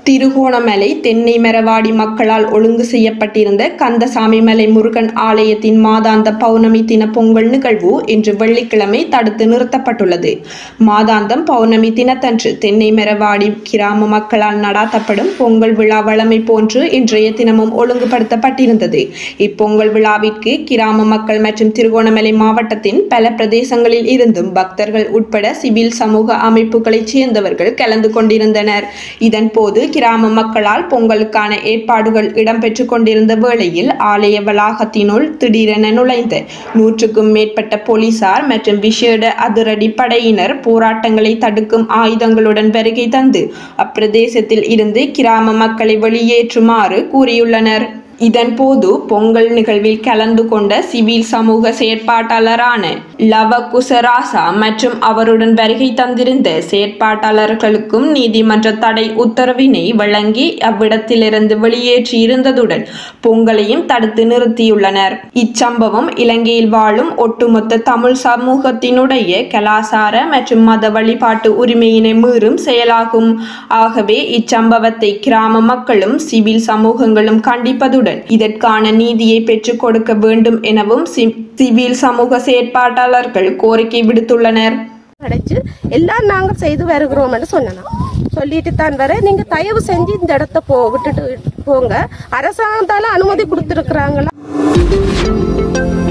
திருகோணமலை தென்னை மரவாடி மக்களால் ஒழுங்கு செய்யப்பட்டிருந்த கந்தசாமி மலை முருகன் ஆலயத்தின் மாதாந்த பௌர்ணமி தின பொங்கல் நிகழ்வு இன்று வெள்ளிக்கிழமை தடுத்து நிறுத்தப்பட்டுள்ளது மாதாந்தம் பௌர்ணமி தினத்தன்று தென்னை மரவாடி கிராம மக்களால் நடாத்தப்படும் பொங்கல் விழா வழமை போன்று இன்றைய தினமும் ஒழுங்குபடுத்தப்பட்டிருந்தது இப்பொங்கல் விழாவிற்கு கிராம மக்கள் மற்றும் திருகோணமலை மாவட்டத்தின் பல பிரதேசங்களில் இருந்தும் பக்தர்கள் உட்பட சிவில் சமூக அமைப்புகளைச் சேர்ந்தவர்கள் கலந்து கொண்டிருந்தனர் இதன்போது கிராம மக்களால் பொங்கலுக்கான ஏற்பாடுகள் இடம்பெற்றுக் கொண்டிருந்த வேளையில் ஆலய வளாகத்தினுள் திடீரென நுழைந்த நூற்றுக்கும் மேற்பட்ட போலீசார் மற்றும் விசேட அதிரடி படையினர் போராட்டங்களை தடுக்கும் ஆயுதங்களுடன் வருகை தந்து அப்பிரதேசத்தில் இருந்து கிராம மக்களை வெளியேற்றுமாறு கூறியுள்ளனர் இதன்போது பொங்கல் நிகழ்வில் கலந்து கொண்ட சிவில் சமூக செயற்பாட்டாளரான லவ குசராசா மற்றும் அவருடன் வருகை தந்திருந்த செயற்பாட்டாளர்களுக்கும் நீதிமன்ற தடை உத்தரவினை வழங்கி அவ்விடத்திலிருந்து வெளியேற்றி இருந்ததுடன் பொங்கலையும் தடுத்து நிறுத்தியுள்ளனர் இச்சம்பவம் இலங்கையில் வாழும் ஒட்டுமொத்த தமிழ் சமூகத்தினுடைய கலாசார மற்றும் மத வழிபாட்டு உரிமையினை மீறும் செயலாகும் ஆகவே இச்சம்பவத்தை கிராம மக்களும் சிவில் சமூகங்களும் கண்டிப்பதுடன் இதற்கான நீதியை பெற்றுக் கொடுக்க வேண்டும் எனவும் சி- சிவில் சமூக செயற்பாட்டாளர்கள் கோரிக்கை விடுத்துள்ளனர் அடைச்சு எல்லாம் நாங்க செய்து வருகிறோம்னு சொன்னோம் சொல்லிட்டு தான் வர நீங்க தயவு செஞ்சு இந்த இடத்த போ விட்டுட்டு போங்க அரசாங்கத்தால அனுமதி கொடுத்துருக்குறாங்களா